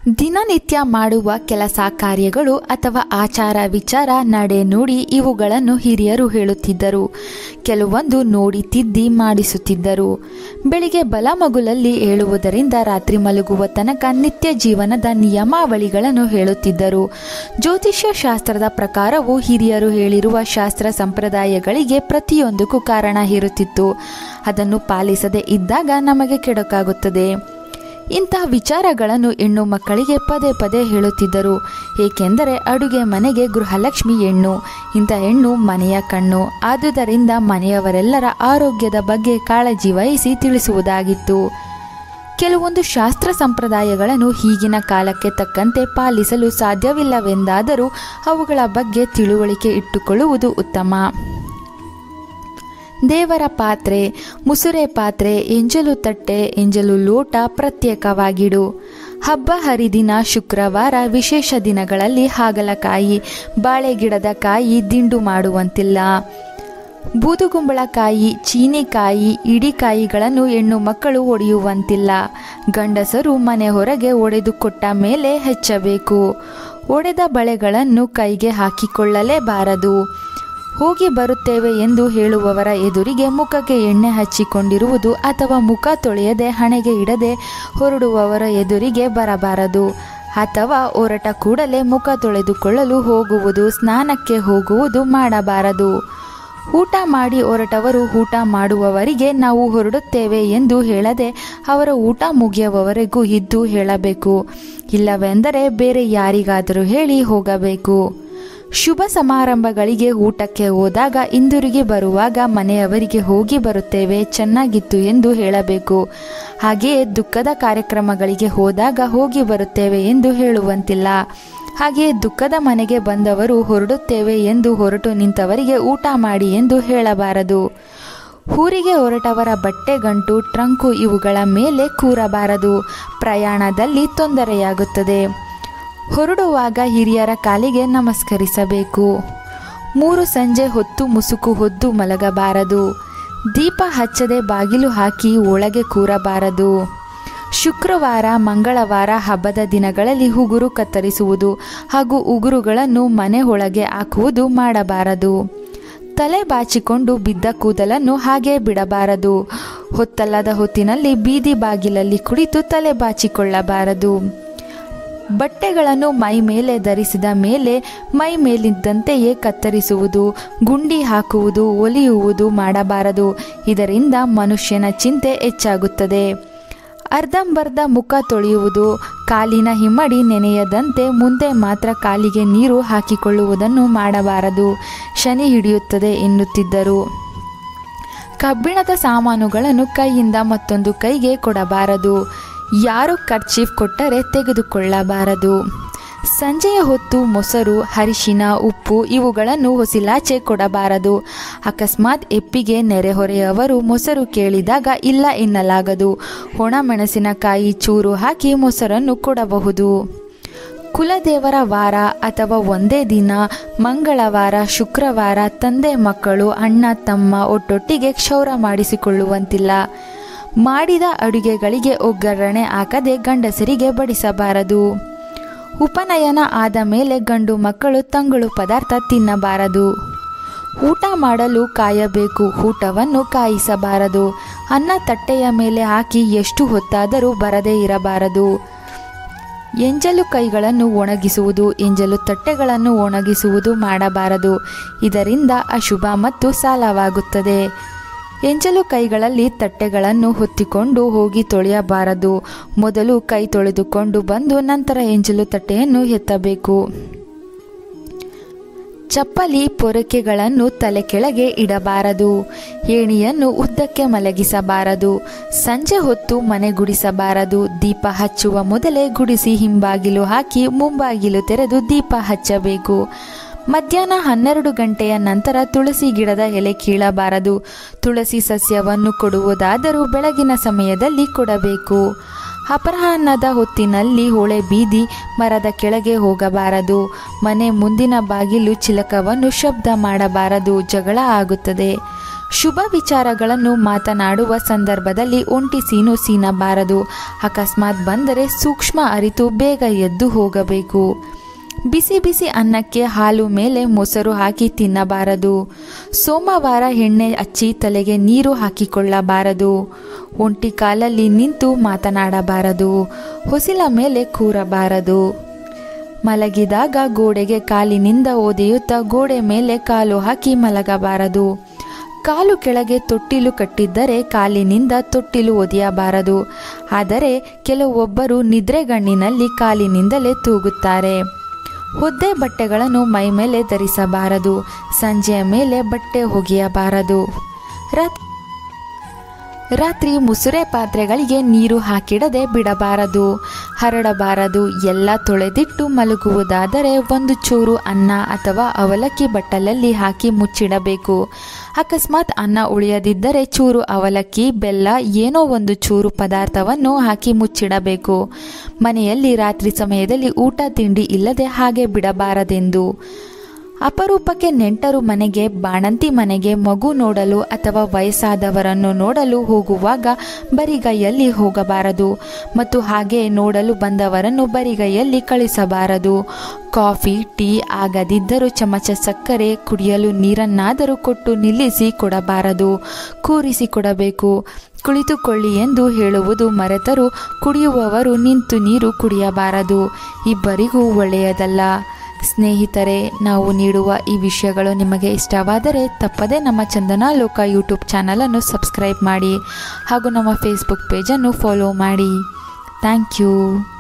ದಿನನಿತ್ಯ ಮಾಡುವ ಕೆಲಸ ಕಾರ್ಯಗಳು ಅಥವಾ ಆಚಾರ ವಿಚಾರ ನಡೆ ನುಡಿ ಇವುಗಳನ್ನು ಹಿರಿಯರು ಹೇಳುತ್ತಿದ್ದರು ಕೆಲವೊಂದು ನೋಡಿ ತಿದ್ದಿ ಮಾಡಿಸುತ್ತಿದ್ದರು ಬೆಳಿಗ್ಗೆ ಬಲಮಗುಲಲ್ಲಿ ಏಳುವುದರಿಂದ ರಾತ್ರಿ ಮಲಗುವ ತನಕ ನಿತ್ಯ ಜೀವನದ ನಿಯಮಾವಳಿಗಳನ್ನು ಹೇಳುತ್ತಿದ್ದರು ಜ್ಯೋತಿಷ್ಯ ಶಾಸ್ತ್ರದ ಪ್ರಕಾರವು ಹಿರಿಯರು ಹೇಳಿರುವ ಶಾಸ್ತ್ರ ಸಂಪ್ರದಾಯಗಳಿಗೆ ಪ್ರತಿಯೊಂದಕ್ಕೂ ಕಾರಣ ಇರುತ್ತಿತ್ತು ಅದನ್ನು ಪಾಲಿಸದೇ ಇದ್ದಾಗ ನಮಗೆ ಕೆಡಕಾಗುತ್ತದೆ ಇಂತಹ ವಿಚಾರಗಳನ್ನು ಹೆಣ್ಣು ಮಕ್ಕಳಿಗೆ ಪದೇ ಪದೇ ಹೇಳುತ್ತಿದ್ದರು ಏಕೆಂದರೆ ಅಡುಗೆ ಮನೆಗೆ ಗೃಹಲಕ್ಷ್ಮಿ ಹೆಣ್ಣು ಇಂಥ ಹೆಣ್ಣು ಮನೆಯ ಕಣ್ಣು ಆದುದರಿಂದ ಮನೆಯವರೆಲ್ಲರ ಆರೋಗ್ಯದ ಬಗ್ಗೆ ಕಾಳಜಿ ವಹಿಸಿ ತಿಳಿಸುವುದಾಗಿತ್ತು ಕೆಲವೊಂದು ಶಾಸ್ತ್ರ ಸಂಪ್ರದಾಯಗಳನ್ನು ಈಗಿನ ಕಾಲಕ್ಕೆ ತಕ್ಕಂತೆ ಪಾಲಿಸಲು ಸಾಧ್ಯವಿಲ್ಲವೆಂದಾದರೂ ಅವುಗಳ ಬಗ್ಗೆ ತಿಳುವಳಿಕೆ ಇಟ್ಟುಕೊಳ್ಳುವುದು ಉತ್ತಮ ದೇವರ ಪಾತ್ರೆ ಮುಸುರೆ ಪಾತ್ರೆ ಎಂಜಲು ತಟ್ಟೆ ಎಂಜಲು ಲೋಟ ಪ್ರತ್ಯೇಕವಾಗಿಡು ಹಬ್ಬ ಹರಿದಿನ ಶುಕ್ರವಾರ ವಿಶೇಷ ದಿನಗಳಲ್ಲಿ ಹಾಗಲಕಾಯಿ ಬಾಳೆಗಿಡದ ಕಾಯಿ ದಿಂಡು ಮಾಡುವಂತಿಲ್ಲ ಬೂದುಗುಂಬಳಕಾಯಿ ಚೀನಿಕಾಯಿ ಇಡಿಕಾಯಿಗಳನ್ನು ಹೆಣ್ಣು ಮಕ್ಕಳು ಒಡೆಯುವಂತಿಲ್ಲ ಗಂಡಸರು ಮನೆ ಹೊರಗೆ ಒಡೆದು ಕೊಟ್ಟ ಮೇಲೆ ಹೆಚ್ಚಬೇಕು ಒಡೆದ ಬಳೆಗಳನ್ನು ಕೈಗೆ ಹಾಕಿಕೊಳ್ಳಲೇಬಾರದು ಹೋಗಿ ಬರುತ್ತೇವೆ ಎಂದು ಹೇಳುವವರ ಎದುರಿಗೆ ಮುಖಕ್ಕೆ ಎಣ್ಣೆ ಹಚ್ಚಿಕೊಂಡಿರುವುದು ಅಥವಾ ಮುಖ ತೊಳೆಯದೆ ಹಣೆಗೆ ಇಡದೆ ಹೊರಡುವವರ ಎದುರಿಗೆ ಬರಬಾರದು ಅಥವಾ ಹೊರಟ ಕೂಡಲೇ ಮುಖ ತೊಳೆದುಕೊಳ್ಳಲು ಹೋಗುವುದು ಸ್ನಾನಕ್ಕೆ ಹೋಗುವುದು ಮಾಡಬಾರದು ಊಟ ಮಾಡಿ ಹೊರಟವರು ಊಟ ಮಾಡುವವರಿಗೆ ನಾವು ಹೊರಡುತ್ತೇವೆ ಎಂದು ಹೇಳದೆ ಅವರ ಊಟ ಮುಗಿಯುವವರೆಗೂ ಇದ್ದು ಹೇಳಬೇಕು ಇಲ್ಲವೆಂದರೆ ಬೇರೆ ಯಾರಿಗಾದರೂ ಹೇಳಿ ಹೋಗಬೇಕು ಶುಭ ಸಮಾರಂಭಗಳಿಗೆ ಊಟಕ್ಕೆ ಹೋದಾಗ ಹಿಂದಿರುಗಿ ಬರುವಾಗ ಮನೆಯವರಿಗೆ ಹೋಗಿ ಬರುತ್ತೇವೆ ಚೆನ್ನಾಗಿತ್ತು ಎಂದು ಹೇಳಬೇಕು ಹಾಗೆಯೇ ದುಃಖದ ಕಾರ್ಯಕ್ರಮಗಳಿಗೆ ಹೋದಾಗ ಹೋಗಿ ಬರುತ್ತೇವೆ ಎಂದು ಹೇಳುವಂತಿಲ್ಲ ಹಾಗೆಯೇ ದುಃಖದ ಮನೆಗೆ ಬಂದವರು ಹೊರಡುತ್ತೇವೆ ಎಂದು ಹೊರಟು ನಿಂತವರಿಗೆ ಊಟ ಮಾಡಿ ಎಂದು ಹೇಳಬಾರದು ಊರಿಗೆ ಹೊರಟವರ ಬಟ್ಟೆ ಗಂಟು ಟ್ರಂಕು ಇವುಗಳ ಮೇಲೆ ಕೂರಬಾರದು ಪ್ರಯಾಣದಲ್ಲಿ ತೊಂದರೆಯಾಗುತ್ತದೆ ಹೊರಡುವಾಗ ಹಿರಿಯರ ಕಾಲಿಗೆ ನಮಸ್ಕರಿಸಬೇಕು ಮೂರು ಸಂಜೆ ಹೊತ್ತು ಮುಸುಕು ಹೊದ್ದು ಮಲಗಬಾರದು ದೀಪ ಹಚ್ಚದೆ ಬಾಗಿಲು ಹಾಕಿ ಒಳಗೆ ಕೂರಬಾರದು ಶುಕ್ರವಾರ ಮಂಗಳವಾರ ಹಬ್ಬದ ದಿನಗಳಲ್ಲಿ ಉಗುರು ಕತ್ತರಿಸುವುದು ಹಾಗೂ ಉಗುರುಗಳನ್ನು ಮನೆ ಒಳಗೆ ಹಾಕುವುದು ಮಾಡಬಾರದು ತಲೆ ಬಾಚಿಕೊಂಡು ಬಿದ್ದ ಕೂದಲನ್ನು ಹಾಗೆ ಬಿಡಬಾರದು ಹೊತ್ತಲ್ಲದ ಹೊತ್ತಿನಲ್ಲಿ ಬೀದಿ ಬಾಗಿಲಲ್ಲಿ ಕುಳಿತು ತಲೆ ಬಾಚಿಕೊಳ್ಳಬಾರದು ಬಟ್ಟೆಗಳನ್ನು ಮೈ ಮೇಲೆ ಧರಿಸಿದ ಮೇಲೆ ಮೈ ಮೇಲಿದ್ದಂತೆಯೇ ಕತ್ತರಿಸುವುದು ಗುಂಡಿ ಹಾಕುವುದು ಒಲಿಯುವುದು ಮಾಡಬಾರದು ಇದರಿಂದ ಮನುಷ್ಯನ ಚಿಂತೆ ಹೆಚ್ಚಾಗುತ್ತದೆ ಅರ್ಧಂಬರ್ಧ ಮುಖ ತೊಳೆಯುವುದು ಕಾಲಿನ ಹಿಮ್ಮಡಿ ನೆನೆಯದಂತೆ ಮುಂದೆ ಮಾತ್ರ ಕಾಲಿಗೆ ನೀರು ಹಾಕಿಕೊಳ್ಳುವುದನ್ನು ಮಾಡಬಾರದು ಶನಿ ಹಿಡಿಯುತ್ತದೆ ಎನ್ನುತ್ತಿದ್ದರು ಕಬ್ಬಿಣದ ಸಾಮಾನುಗಳನ್ನು ಕೈಯಿಂದ ಮತ್ತೊಂದು ಕೈಗೆ ಕೊಡಬಾರದು ಯಾರು ಕರ್ಚೀಫ್ ಕೊಟ್ಟರೆ ತೆಗೆದುಕೊಳ್ಳಬಾರದು ಸಂಜೆಯ ಹೊತ್ತು ಮೊಸರು ಅರಿಶಿನ ಉಪ್ಪು ಇವುಗಳನ್ನು ಹೊಸಿಲಾಚೆ ಕೊಡಬಾರದು ಅಕಸ್ಮಾತ್ ಎಪ್ಪಿಗೆ ನೆರೆಹೊರೆಯವರು ಮೊಸರು ಕೇಳಿದಾಗ ಇಲ್ಲ ಎನ್ನಲಾಗದು ಒಣಮೆಣಸಿನಕಾಯಿ ಚೂರು ಹಾಕಿ ಮೊಸರನ್ನು ಕೊಡಬಹುದು ಕುಲದೇವರ ವಾರ ಅಥವಾ ಒಂದೇ ದಿನ ಮಂಗಳವಾರ ಶುಕ್ರವಾರ ತಂದೆ ಮಕ್ಕಳು ಅಣ್ಣ ತಮ್ಮ ಒಟ್ಟೊಟ್ಟಿಗೆ ಕ್ಷೌರ ಮಾಡಿಸಿಕೊಳ್ಳುವಂತಿಲ್ಲ ಮಾಡಿದ ಅಡುಗೆಗಳಿಗೆ ಒಗ್ಗರಣೆ ಹಾಕದೆ ಗಂಡಸರಿಗೆ ಬಡಿಸಬಾರದು ಉಪನಯನ ಆದ ಮೇಲೆ ಗಂಡು ಮಕ್ಕಳು ತಂಗಳು ಪದಾರ್ಥ ತಿನ್ನಬಾರದು ಊಟ ಮಾಡಲು ಕಾಯಬೇಕು ಊಟವನ್ನು ಕಾಯಿಸಬಾರದು ಅನ್ನ ತಟ್ಟೆಯ ಮೇಲೆ ಹಾಕಿ ಎಷ್ಟು ಹೊತ್ತಾದರೂ ಬರದೇ ಇರಬಾರದು ಎಂಜಲು ಕೈಗಳನ್ನು ಒಣಗಿಸುವುದು ಎಂಜಲು ತಟ್ಟೆಗಳನ್ನು ಒಣಗಿಸುವುದು ಮಾಡಬಾರದು ಇದರಿಂದ ಅಶುಭ ಮತ್ತು ಸಾಲವಾಗುತ್ತದೆ ಎಂಜಲು ಕೈಗಳಲ್ಲಿ ತಟ್ಟೆಗಳನ್ನು ಹೊತ್ತಿಕೊಂಡು ಹೋಗಿ ತೊಳೆಯಬಾರದು ಮೊದಲು ಕೈ ತೊಳೆದುಕೊಂಡು ಬಂದು ನಂತರ ಎಂಜಲು ತಟ್ಟೆಯನ್ನು ಎತ್ತಬೇಕು ಚಪ್ಪಲಿ ಪೊರಕೆಗಳನ್ನು ತಲೆ ಕೆಳಗೆ ಇಡಬಾರದು ಏಣಿಯನ್ನು ಉದ್ದಕ್ಕೆ ಮಲಗಿಸಬಾರದು ಸಂಜೆ ಹೊತ್ತು ಮನೆ ಗುಡಿಸಬಾರದು ದೀಪ ಹಚ್ಚುವ ಮೊದಲೇ ಗುಡಿಸಿ ಹಿಂಬಾಗಿಲು ಹಾಕಿ ಮುಂಬಾಗಿಲು ತೆರೆದು ದೀಪ ಹಚ್ಚಬೇಕು ಮಧ್ಯಾಹ್ನ ಹನ್ನೆರಡು ಗಂಟೆಯ ನಂತರ ತುಳಸಿ ಗಿಡದ ಎಲೆ ಕೀಳಬಾರದು ತುಳಸಿ ಸಸ್ಯವನ್ನು ಕೊಡುವುದಾದರೂ ಬೆಳಗಿನ ಸಮಯದಲ್ಲಿ ಕೊಡಬೇಕು ಅಪರಾಹ್ನದ ಹೊತ್ತಿನಲ್ಲಿ ಹೊಳೆ ಬೀದಿ ಮರದ ಕೆಳಗೆ ಹೋಗಬಾರದು ಮನೆ ಮುಂದಿನ ಬಾಗಿಲು ಚಿಲಕವನ್ನು ಶಬ್ದ ಮಾಡಬಾರದು ಜಗಳ ಆಗುತ್ತದೆ ಶುಭ ವಿಚಾರಗಳನ್ನು ಮಾತನಾಡುವ ಸಂದರ್ಭದಲ್ಲಿ ಒಂಟಿ ಸೀನು ಸೀನಬಾರದು ಅಕಸ್ಮಾತ್ ಬಂದರೆ ಸೂಕ್ಷ್ಮ ಅರಿತು ಬೇಗ ಎದ್ದು ಹೋಗಬೇಕು ಬಿಸಿ ಬಿಸಿ ಅನ್ನಕ್ಕೆ ಹಾಲು ಮೇಲೆ ಮೊಸರು ಹಾಕಿ ತಿನ್ನಬಾರದು ಸೋಮವಾರ ಎಣ್ಣೆ ಹಚ್ಚಿ ತಲೆಗೆ ನೀರು ಹಾಕಿಕೊಳ್ಳಬಾರದು ಒಂಟಿ ಕಾಲಲ್ಲಿ ನಿಂತು ಮಾತನಾಡಬಾರದು ಹೊಸಿಲ ಮೇಲೆ ಕೂರಬಾರದು ಮಲಗಿದಾಗ ಗೋಡೆಗೆ ಕಾಲಿನಿಂದ ಒದೆಯುತ್ತಾ ಗೋಡೆ ಮೇಲೆ ಕಾಲು ಹಾಕಿ ಮಲಗಬಾರದು ಕಾಲು ಕೆಳಗೆ ತೊಟ್ಟಿಲು ಕಟ್ಟಿದ್ದರೆ ಕಾಲಿನಿಂದ ತೊಟ್ಟಿಲು ಒದೆಯಬಾರದು ಆದರೆ ಕೆಲವೊಬ್ಬರು ನಿದ್ರೆಗಣ್ಣಿನಲ್ಲಿ ಕಾಲಿನಿಂದಲೇ ತೂಗುತ್ತಾರೆ ಒದ್ದೆ ಬಟ್ಟೆಗಳನ್ನು ಮೈಮೇಲೆ ಧರಿಸಬಾರದು ಸಂಜೆಯ ಮೇಲೆ ಬಟ್ಟೆ ಒಗೆಯಬಾರದು ರಾತ್ ರಾತ್ರಿ ಮುಸುರೆ ಪಾತ್ರೆಗಳಿಗೆ ನೀರು ಹಾಕಿಡದೆ ಬಿಡಬಾರದು ಹರಡಬಾರದು ಎಲ್ಲ ತೊಳೆದಿಟ್ಟು ಮಲಗುವುದಾದರೆ ಒಂದು ಚೂರು ಅನ್ನ ಅಥವಾ ಅವಲಕ್ಕಿ ಬಟ್ಟಲಲ್ಲಿ ಹಾಕಿ ಮುಚ್ಚಿಡಬೇಕು ಅಕಸ್ಮಾತ್ ಅನ್ನ ಉಳಿಯದಿದ್ದರೆ ಚೂರು ಅವಲಕ್ಕಿ ಬೆಲ್ಲ ಏನೋ ಒಂದು ಚೂರು ಪದಾರ್ಥವನ್ನು ಹಾಕಿ ಮುಚ್ಚಿಡಬೇಕು ಮನೆಯಲ್ಲಿ ರಾತ್ರಿ ಸಮಯದಲ್ಲಿ ಊಟ ತಿಂಡಿ ಇಲ್ಲದೆ ಹಾಗೆ ಬಿಡಬಾರದೆಂದು ಅಪರೂಪಕ್ಕೆ ನೆಂಟರು ಮನೆಗೆ ಬಾಣಂತಿ ಮನೆಗೆ ಮಗು ನೋಡಲು ಅಥವಾ ವಯಸ್ಸಾದವರನ್ನು ನೋಡಲು ಹೋಗುವಾಗ ಬರಿಗೈಯಲ್ಲಿ ಹೋಗಬಾರದು ಮತ್ತು ಹಾಗೆ ನೋಡಲು ಬಂದವರನ್ನು ಬರಿಗೈಯಲ್ಲಿ ಕಳಿಸಬಾರದು ಕಾಫಿ ಟೀ ಆಗದಿದ್ದರೂ ಚಮಚ ಸಕ್ಕರೆ ಕುಡಿಯಲು ನೀರನ್ನಾದರೂ ಕೊಟ್ಟು ನಿಲ್ಲಿಸಿ ಕೊಡಬಾರದು ಕೂರಿಸಿ ಕೊಡಬೇಕು ಕುಳಿತುಕೊಳ್ಳಿ ಎಂದು ಹೇಳುವುದು ಮರೆತರೂ ಕುಡಿಯುವವರು ನಿಂತು ನೀರು ಕುಡಿಯಬಾರದು ಇಬ್ಬರಿಗೂ ಒಳ್ಳೆಯದಲ್ಲ ಸ್ನೇಹಿತರೆ ನಾವು ನೀಡುವ ಈ ವಿಷಯಗಳು ನಿಮಗೆ ಇಷ್ಟವಾದರೆ ತಪ್ಪದೇ ನಮ್ಮ ಚಂದನ ಲೋಕ ಯೂಟ್ಯೂಬ್ ಚಾನಲನ್ನು ಸಬ್ಸ್ಕ್ರೈಬ್ ಮಾಡಿ ಹಾಗೂ ನಮ್ಮ ಫೇಸ್ಬುಕ್ ಪೇಜನ್ನು ಫಾಲೋ ಮಾಡಿ ಥ್ಯಾಂಕ್ ಯು